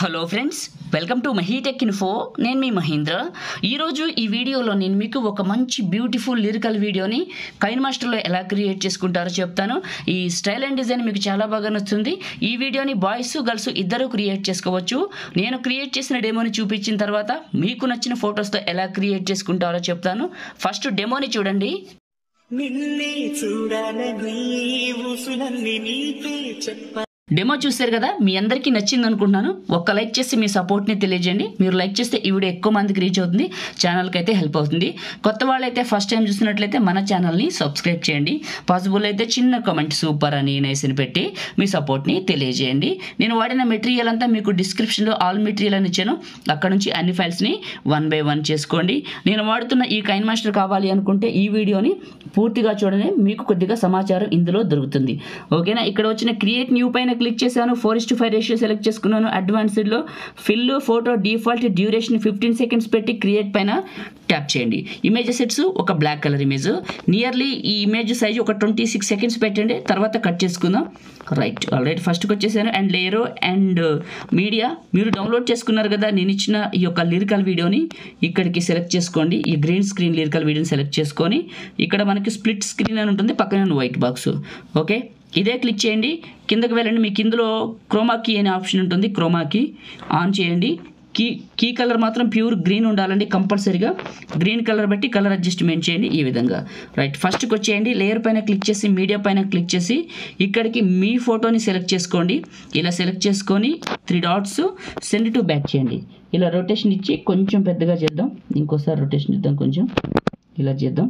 hello friends welcome to Mahitech info నేను మీ మహేంద్ర ఈరోజు ఈ వీడియోలో నేను మీకు ఒక మంచి బ్యూటిఫుల్ లిరికల్ వీడియోని కైన్ మాస్టర్లో ఎలా క్రియేట్ చేసుకుంటారో చెప్తాను ఈ స్టైల్ అండ్ డిజైన్ మీకు చాలా బాగా నచ్చుతుంది ఈ వీడియోని బాయ్స్ గర్ల్స్ ఇద్దరు క్రియేట్ చేసుకోవచ్చు నేను క్రియేట్ చేసిన డెమోని చూపించిన తర్వాత మీకు నచ్చిన ఫొటోస్తో ఎలా క్రియేట్ చేసుకుంటారో చెప్తాను ఫస్ట్ డెమోని చూడండి నిన్నే చూడాలని ఊసులన్నీ నీకే చెప్ప డెమో చూశారు కదా మీ అందరికీ నచ్చింది అనుకుంటున్నాను ఒక్క లైక్ చేసి మీ సపోర్ట్ని తెలియజేయండి మీరు లైక్ చేస్తే ఈ వీడియో ఎక్కువ మందికి రీచ్ అవుతుంది ఛానల్కి అయితే హెల్ప్ అవుతుంది కొత్త వాళ్ళైతే ఫస్ట్ టైం చూసినట్లయితే మన ఛానల్ని సబ్స్క్రైబ్ చేయండి పాసిబుల్ అయితే చిన్న కామెంట్ సూపర్ అని నైస్ని పెట్టి మీ సపోర్ట్ని తెలియజేయండి నేను వాడిన మెటీరియల్ అంతా మీకు డిస్క్రిప్షన్లో ఆల్ మెటీరియల్ అని ఇచ్చాను అక్కడ నుంచి అన్ని ఫైల్స్ని వన్ బై వన్ చేసుకోండి నేను వాడుతున్న ఈ కైన్ మాస్టర్ కావాలి అనుకుంటే ఈ వీడియోని పూర్తిగా చూడండి మీకు కొద్దిగా సమాచారం ఇందులో దొరుకుతుంది ఓకేనా ఇక్కడ వచ్చిన క్రియేట్ న్యూ పైన క్లిక్ చేశాను four is to five ratio select చేసుకున్నాను అడ్వాన్స్డ్లో fill photo default duration fifteen seconds పెట్టి క్రియేట్ పైన ట్యాప్ చేయండి ఇమేజ్ సెట్స్ ఒక బ్లాక్ కలర్ ఇమేజ్ నియర్లీ ఈ ఇమేజ్ సైజ్ ఒక ట్వంటీ సిక్స్ సెకండ్స్ పెట్టండి తర్వాత కట్ చేసుకుందాం రైట్ ఆల్రెడీ ఫస్ట్కి వచ్చేసాను అండ్ లేయరు అండ్ మీడియా మీరు డౌన్లోడ్ చేసుకున్నారు కదా నేను ఇచ్చిన ఈ యొక్క లిరికల్ వీడియోని ఇక్కడికి సెలెక్ట్ చేసుకోండి ఈ గ్రీన్ స్క్రీన్ లిరికల్ వీడియోని సెలెక్ట్ చేసుకొని ఇక్కడ మనకి స్ప్లిట్ స్క్రీన్ అని ఉంటుంది పక్కన వైట్ బాక్స్ ఓకే ఇదే క్లిక్ చేయండి కిందకి వెళ్ళండి మీకు ఇందులో క్రోమా కీ అనే ఆప్షన్ ఉంటుంది క్రోమా కీ ఆన్ చేయండి కీ కీ కలర్ మాత్రం ప్యూర్ గ్రీన్ ఉండాలండి కంపల్సరీగా గ్రీన్ కలర్ బట్టి కలర్ అడ్జస్ట్మెంట్ చేయండి ఈ విధంగా రైట్ ఫస్ట్కి వచ్చేయండి లేయర్ పైన క్లిక్ చేసి మీడియా పైన క్లిక్ చేసి ఇక్కడికి మీ ఫోటోని సెలెక్ట్ చేసుకోండి ఇలా సెలెక్ట్ చేసుకొని three dots send to back చేయండి ఇలా రొటేషన్ ఇచ్చి కొంచెం పెద్దగా చేద్దాం ఇంకోసారి రొటేషన్ ఇద్దాం కొంచెం ఇలా చేద్దాం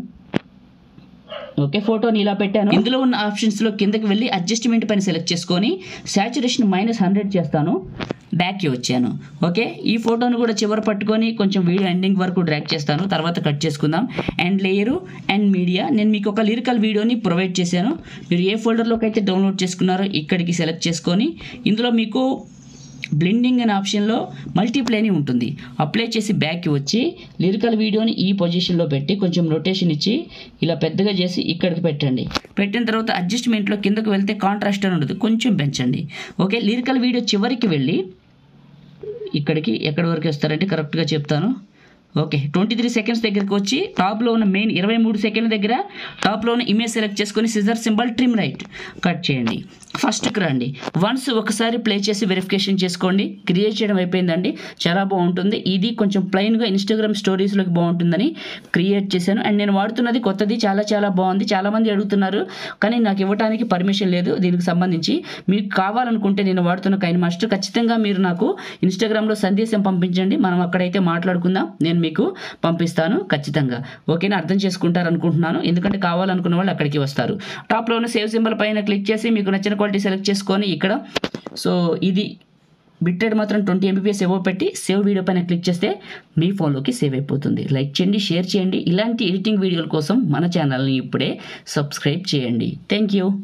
ఓకే ఫోటోని ఇలా పెట్టాను ఇందులో ఉన్న ఆప్షన్స్లో కిందకి వెళ్ళి అడ్జస్ట్మెంట్ పైన సెలెక్ట్ చేసుకొని శాచురేషన్ మైనస్ హండ్రెడ్ చేస్తాను బ్యాక్కి వచ్చాను ఓకే ఈ ఫోటోను కూడా చివరి పట్టుకొని కొంచెం వీడియో ఎండింగ్ వరకు డ్రాక్ చేస్తాను తర్వాత కట్ చేసుకుందాం అండ్ లేయరు అండ్ మీడియా నేను మీకు ఒక లిరికల్ వీడియోని ప్రొవైడ్ చేశాను మీరు ఏ ఫోల్డర్లోకి అయితే డౌన్లోడ్ చేసుకున్నారో ఇక్కడికి సెలెక్ట్ చేసుకొని ఇందులో మీకు బ్లెండింగ్ అనే ఆప్షన్లో మల్టీప్లే అని ఉంటుంది అప్లై చేసి బ్యాక్కి వచ్చి లిరికల్ వీడియోని ఈ పొజిషన్లో పెట్టి కొంచెం రొటేషన్ ఇచ్చి ఇలా పెద్దగా చేసి ఇక్కడికి పెట్టండి పెట్టిన తర్వాత అడ్జస్ట్మెంట్లో కిందకు వెళ్తే కాంట్రాస్ట్ అని ఉంటుంది కొంచెం పెంచండి ఓకే లిరికల్ వీడియో చివరికి వెళ్ళి ఇక్కడికి ఎక్కడి వరకు వస్తారంటే కరెక్ట్గా చెప్తాను ఓకే ట్వంటీ త్రీ సెకండ్స్ దగ్గరికి వచ్చి టాప్లో ఉన్న మెయిన్ ఇరవై మూడు సెకండ్ల దగ్గర టాప్లో ఉన్న ఇమేజ్ సెలెక్ట్ చేసుకొని scissor symbol trim right cut చేయండి ఫస్ట్కి రండి వన్స్ ఒకసారి ప్లే చేసి వెరిఫికేషన్ చేసుకోండి క్రియేట్ చేయడం అయిపోయిందండి చాలా బాగుంటుంది ఇది కొంచెం ప్లెయిన్గా ఇన్స్టాగ్రామ్ స్టోరీస్లోకి బాగుంటుందని క్రియేట్ చేశాను అండ్ నేను వాడుతున్నది కొత్తది చాలా చాలా బాగుంది చాలామంది అడుగుతున్నారు కానీ నాకు ఇవ్వడానికి పర్మిషన్ లేదు దీనికి సంబంధించి మీకు కావాలనుకుంటే నేను వాడుతున్న కైన్ మాస్టర్ ఖచ్చితంగా మీరు నాకు ఇన్స్టాగ్రామ్లో సందేశం పంపించండి మనం అక్కడైతే మాట్లాడుకుందాం నేను మీకు పంపిస్తాను ఖచ్చితంగా ఓకేనా అర్థం చేసుకుంటారు అనుకుంటున్నాను ఎందుకంటే కావాలనుకున్న వాళ్ళు అక్కడికి వస్తారు టాప్లో ఉన్న సేవ్ సింబల్ పైన క్లిక్ చేసి మీకు నచ్చిన క్వాలిటీ సెలెక్ట్ చేసుకొని ఇక్కడ సో ఇది బిట్టెడ్ మాత్రం ట్వంటీ ఎంబీపీఎస్ ఏవో పెట్టి సేవ్ వీడియో పైన క్లిక్ చేస్తే మీ ఫోన్లోకి సేవ్ అయిపోతుంది లైక్ చేయండి షేర్ చేయండి ఇలాంటి ఎడిటింగ్ వీడియోల కోసం మన ఛానల్ని ఇప్పుడే సబ్స్క్రైబ్ చేయండి థ్యాంక్ యూ